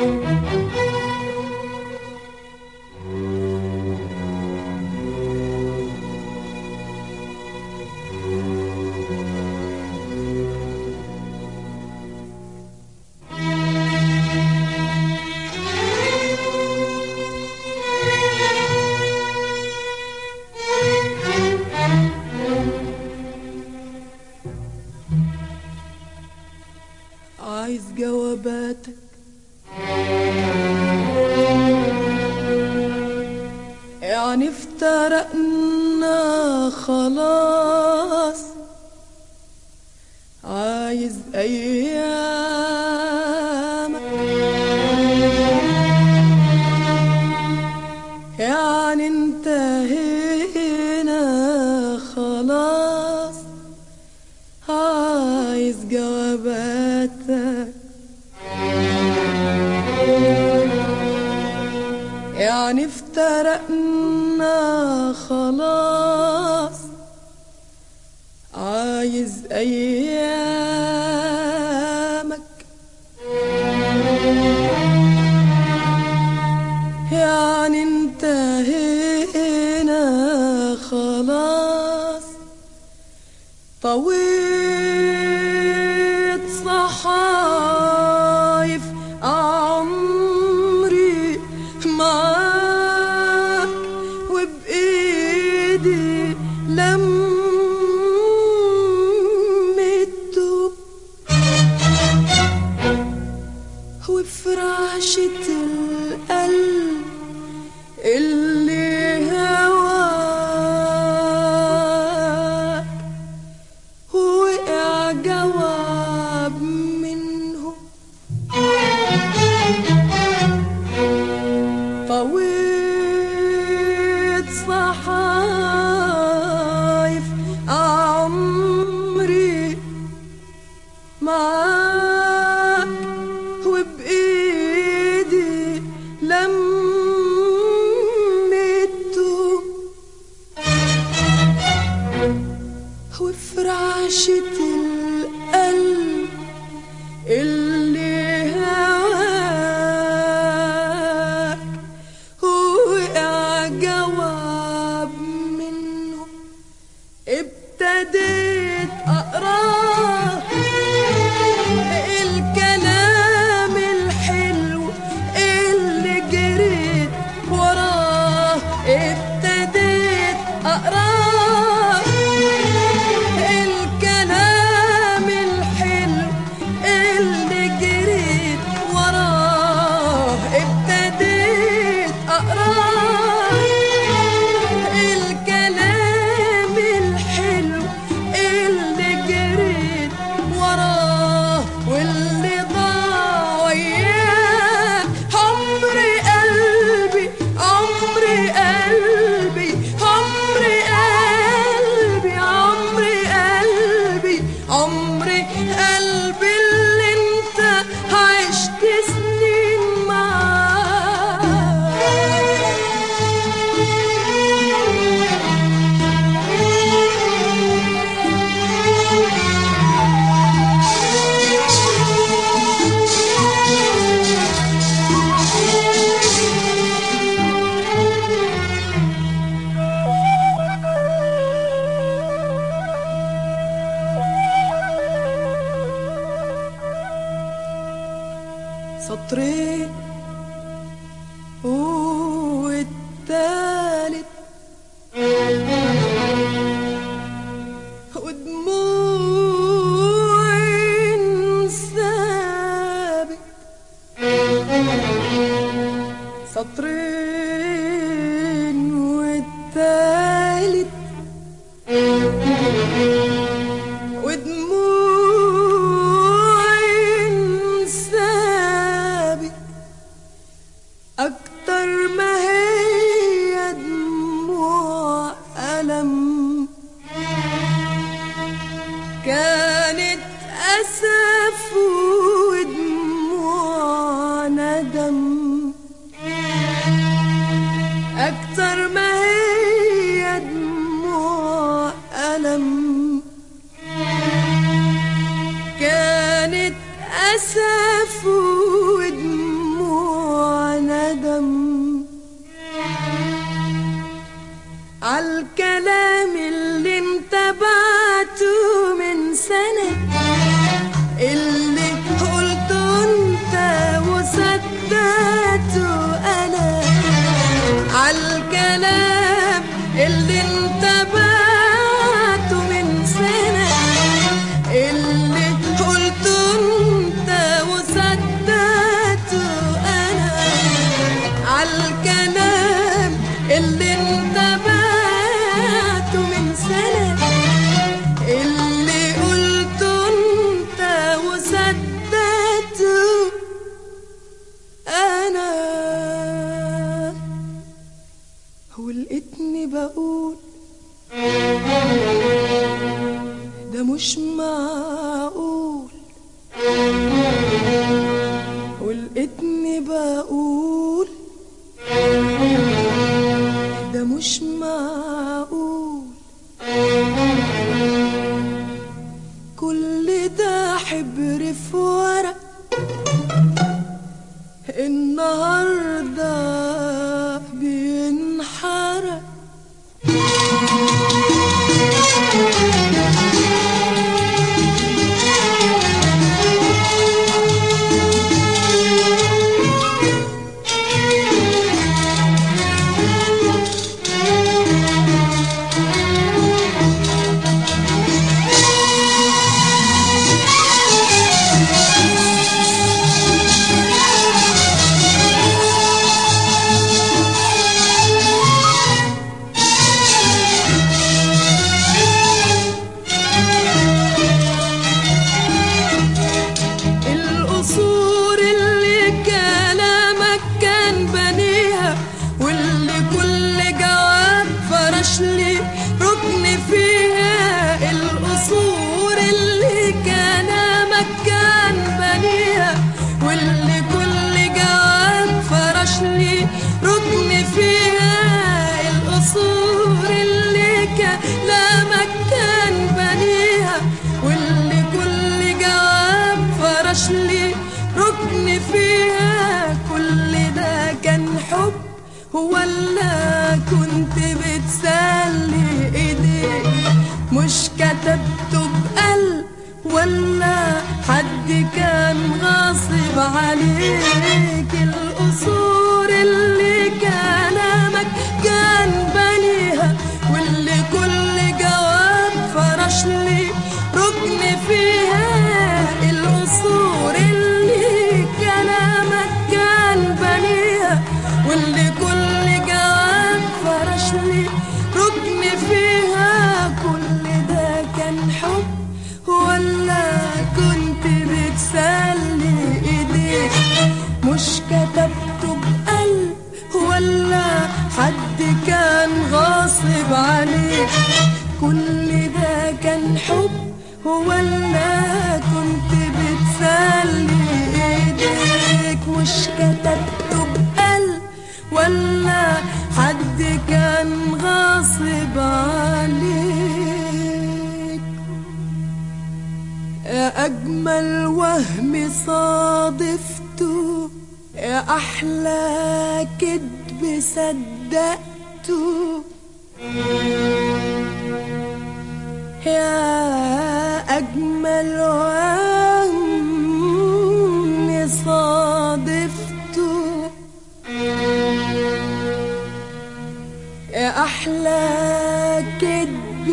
عايز جواباتك يعني افترقنا خلاص عايز ايامك يعني انتهينا خلاص عايز جواباتك يعني افترقنا خلاص عايز ايامك يعني انتهينا خلاص طويت صحايف عمري معاك وبإيدي لميته وفراشة القلب اللي هواك وقع جواب منه طويت صحايف عمري معاك وبإيدي لميته وفراشة القلب اللي هواك وقع جواب منه ابتديت أقراه الكلام الحلو اللي جريت وراه ابتديت أقراه الكلام الحلو اللي جريت وراه ابتديت أقراه الكلام الحلو اللي جريت وراه واللي ضاع وياه عمري قلبي عمري قلبي عمري قلبي عمري قلبي عمري قلبي اللي انت عشت سنين سطرين والتالت ودموع ثابت سطرين والتالت ودموع ثابت أكتر ما هي دموع ألم كانت أسف ودموع ندم أكتر ما هي دموع ألم كانت أسف ودموع مش معقول ولقيتني بقول ده مش معقول كل ده حبر في ورق النهارده بينحرق القصور اللي كلامك كان بنيها واللي كل جواب فرش لي ركن فيها القصور اللي كلامك كان بنيها واللي كل جواب فرش لي ركن فيها القصور اللي كلامك كان بنيها واللي كل جواب فرش لي ركن فيها كل ده كان حب ولا كنت بتسلي ايديك مش كتبته بقلب ولا حد كان غاصب عليك القصور اللي كلامك كان بنيها واللي كل جواب فرش لي ركن فيها القصور اللي كلامك كان بنيها واللي كل جواب فرش لي ركن فيها كل ده كان حب ولا كنت بتسلي ايديك مش كتبته بقلب ولا حد كان غاصب عليك كل ده كان حب ولا كنت بتسلي ايديك مش كتبته بقلب ولا حد كان غاصب عليك يا أجمل وهم صادفته يا أحلى كدب صدقته يا أجمل وهم صادفته يا أحلى كدب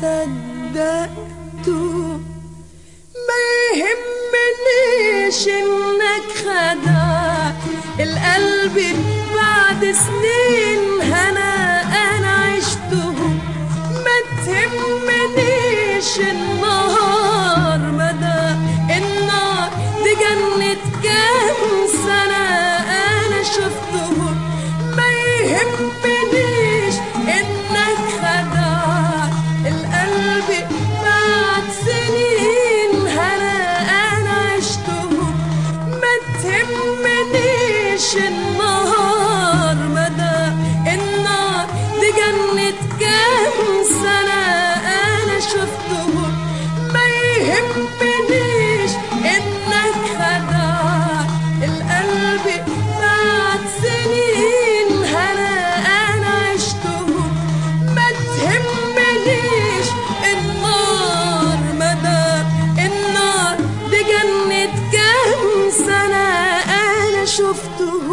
صدقته ما يهمنيش إنك خدعت القلب بعد سنين هنا أنا عشته ما تهمنيش النهار مدى النار دي جنة كام سنة أنا شفته ما يهمنيش إنك خدعت القلب بعد سنين هنا أنا عشته ما تهمنيش النهار مدى النار دي جنة كام سنة أنا شفته ما يهمنيش إنك خدعت القلب بعد سنين هنا أنا عشته ما تهمنيش النار مدى النار دي جنة كام سنة أنا شفته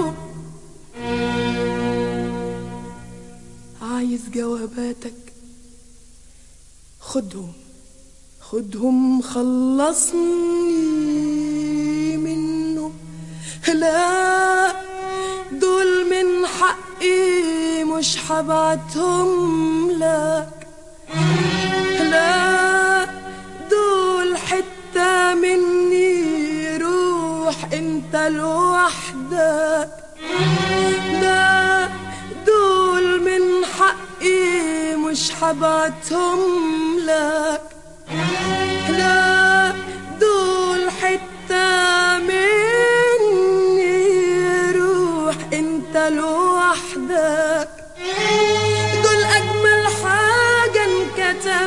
عايز جواباتك خدهم خدهم خلصني منه لا دول من حقي مش حبعتهم لك لا دول حتة مني روح انت لوحدك لا دول من حقي مش حبعتهم لك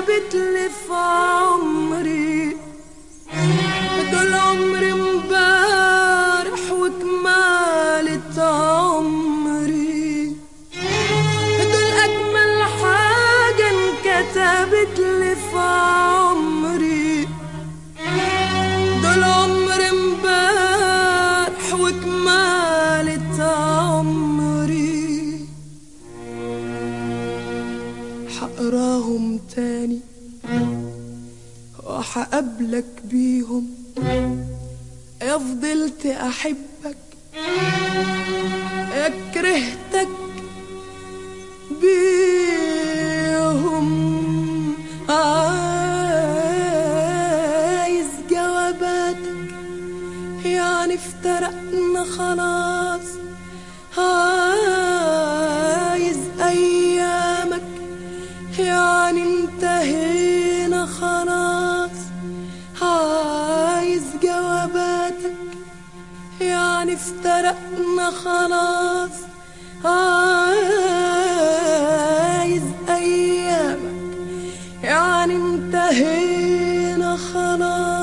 كتبت لي في عمري دول عمري امبارح وكمالة عمري دول أجمل حاجة انكتبت لي في عمري دول عمري امبارح وكمالة عمري حقراهم تاني وحقابلك بيهم يا فضلت احبك يا كرهتك بيهم عايز جواباتك يعني افترقنا خلاص عايز ايامك يعني انتهينا خلاص عايز جواباتك يعني افترقنا خلاص عايز ايامك يعني انتهينا خلاص